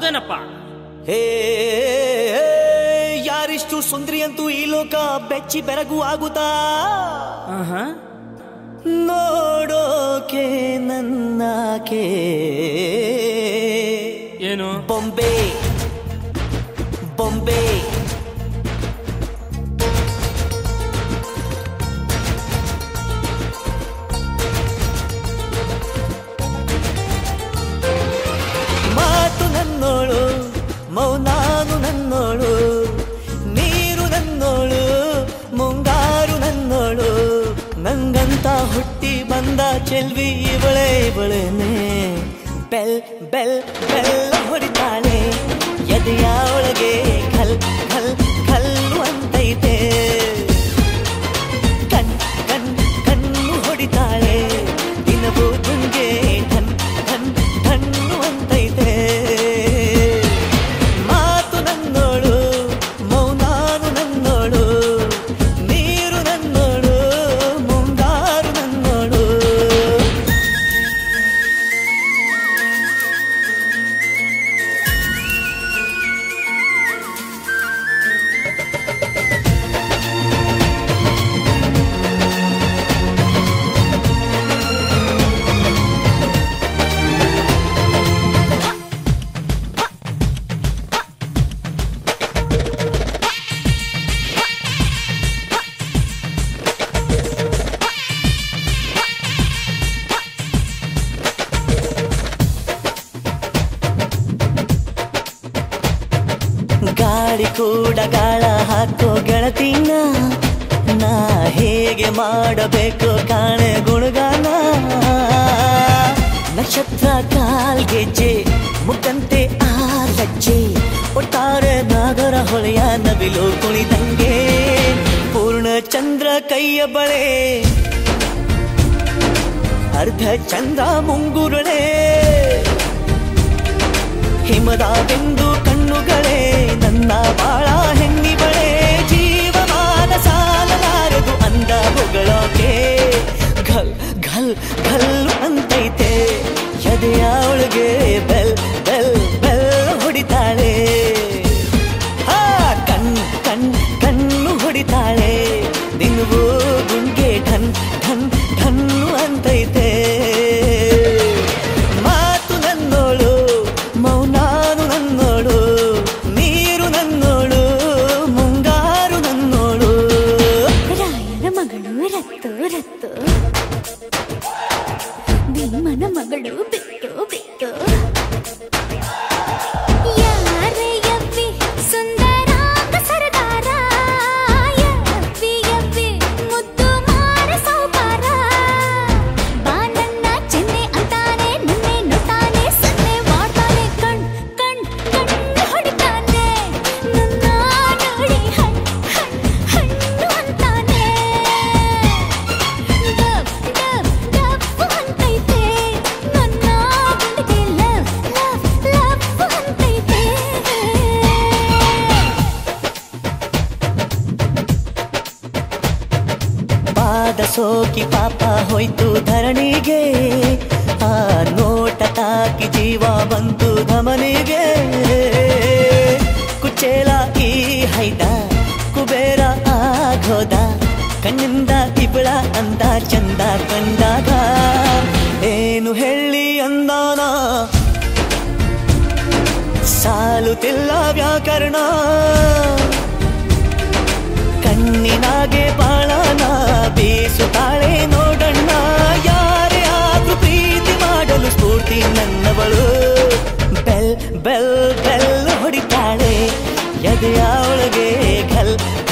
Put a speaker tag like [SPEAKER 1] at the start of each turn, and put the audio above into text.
[SPEAKER 1] ಹೌದೇನಪ್ಪ
[SPEAKER 2] ಹೇ ಯಾರಿಷ್ಟು ಸುಂದ್ರಿ ಅಂತೂ ಈ ಲೋಕ ಬೆಚ್ಚಿ ಬೆರಗು ಆಗುತ್ತಾ
[SPEAKER 1] ಆಹಾ.
[SPEAKER 2] ನೋಡೋಕೆ ನನ್ನಾಕೆ
[SPEAKER 1] ಏನು
[SPEAKER 2] ಬೊಂಬೆ ಬೊಂಬೆ ಮಾತು ನನ್ನೋಳು ಮೌನಾನು ನನ್ನೋಳು ನೀರು ನನ್ನೋಳು ಮುಂಗಾರು ನನ್ನೋಳು ನಂಗಂತ ಹುಟ್ಟಿ ಬಂದ ಚೆಲ್ವಿ ಇವಳೆ ಇವಳೇನೆ ಬೆಲ್ ಬೆಲ್ ಬೆಲ್ಲ ಹೊಡಿತಾಳೆ ಎದೆಯ ಒಳಗೆ ಖಲ್ ಖಲ್ ಖಲ್ಲು ಅಂತೈತೆ ಕಣ್ ಕಣ್ ಕಣ್ಣು ಹೊಡಿತಾಳೆ ದಿನವೂ ತುಂಗೆ ಧನ್ ಧನ್ ಧಣ್ಣು ಅಂತೈತೆ ಮಾತು ನನ್ನೋಳು ಮೌನಾನು ನನ್ನೋಳು ನೀರು ನನ್ನೋಳು ಮುಂಗಾರು ನನ್ನೋಳು ಗಾಳಿ ಕೂಡ ಗಾಳ ಹಾಕೋ ಗೆಳತಿನ ನಾ ಹೇಗೆ ಮಾಡಬೇಕು ಕಾಣೆ ಗುಣಗಾನ ನಕ್ಷತ್ರ ಕಾಲ್ಗೆಜ್ಜೆ ಮುಖಂತೆ ಆ ಲಜ್ಜೆ ಒಟ್ಟಾರೆ ನಾಗರ ಹೊಳೆಯ ನವಿಲು ಕುಣಿದಂಗೆ ಪೂರ್ಣ ಚಂದ್ರ ಕೈಯ ಬಳೆ ಅರ್ಧ ಚಂದ್ರ ಮುಂಗುರುಳೆ ಹಿಮದ ಬಿಂದು ಕಣ್ಣುಗಳೇ ನನ್ನ ಬಾಳ ಹೆಣ್ಣಿಬಳೆ ಜೀವಮಾನ ಸಾಲಲಾರದು ಅಂದ ಹೊಗಳೋಕೆ ಘಲ್ ಘಲ್ ಘಲ್ ಅಂತೈತೆ ಎದೆಯ ಒಳಗೆ ಬೆಲ್ ಬೆಲ್ ಬೆಲ್ ಹೊಡಿತಾಳೆ ಆ ಕಣ್ ಕಣ್ ಕಣ್ಣು ಹೊಡಿತಾಳೆ ದಿನವೂ ಗುಂಗೆ ಢನ್ ಢನ್ ಢನ್ನು ಅಂತೈತೆ ಮಾತು ನನ್ನೋಳು ಮೌನಾನು ನನ್ನೋಳು ನೀರು ನನ್ನೋಳು ಮುಂಗಾರು ನನ್ನೋಳು
[SPEAKER 3] ರಾಯನ ಮಗಳು ರತ್ತು ರತ್ತು ಭೀಮನ ಮಗಳು ಬಿಟ್ಟು ಬಿಟ್ಟು ಯಾರೇ ಯವ್ವಿ ಸುಂದರ ಕಸರದಾರ ಯವ್ವಿ ಯವ್ವಿ ಮುದ್ದು ಮಾರ ಸೌಕಾರ ಬಾನನ್ನ ಚೆನ್ನೆ ಅಂತಾನೆ ನನ್ನೆ ನೋಡ್ತಾನೆ ಸನ್ನೆ ಮಾಡ್ತಾನೆ ಕಣ್ ಕಣ್ ಕಣ್ಣು ಹೊಡಿತಾನೆ ನನ್ನ ನೋಡಿ ಹಣ್ ಹಣ್ ಹಣ್ಣು ಅಂತಾನೆ ಡಬ್ ಡಬ್ ಡಬ್ ಅಂತೈತೆ ನನ್ನ ಗುಂಡಿಗೆ ಲವ್ ಲವ್ ಲವ್ ಅಂತೈತೆ
[SPEAKER 2] ಪಾದ ಸೋಕಿ ಪಾಪ ಹೋಯ್ತು ಧರಣಿಗೆ ಆ ನೋಟ ತಾಕಿ ಜೀವ ಬಂತು ಧಮನಿಗೆ ಕುಚೇಲ ಈ ಹೈದ ಕುಬೇರ ಆಗೋದ ಕಣ್ಣಿಂದ ಇಬಳ ಅಂದ ಚಂದ ಕಂಡಾಗ ಏನು ಹೇಳಿ ಅಂದಾನ ಸಾಲುತ್ತಿಲ್ಲ ವ್ಯಾಕರಣ ಕಣ್ಣಿನಾಗೆ ಬಾಳನ ಬೀಸುತ್ತಾಳೆ ನೋಡಣ್ಣ ಯಾರೇ ಆದ್ರೂ ಪ್ರೀತಿ ಮಾಡಲು ಸ್ಫೂರ್ತಿ ನನ್ನವಳು ಬೆಲ್ ಬೆಲ್ ಬೆಲ್ ಹೊಡಿತಾಳೆ ಎದೆಯ ಒಳಗೆ ಘಲ್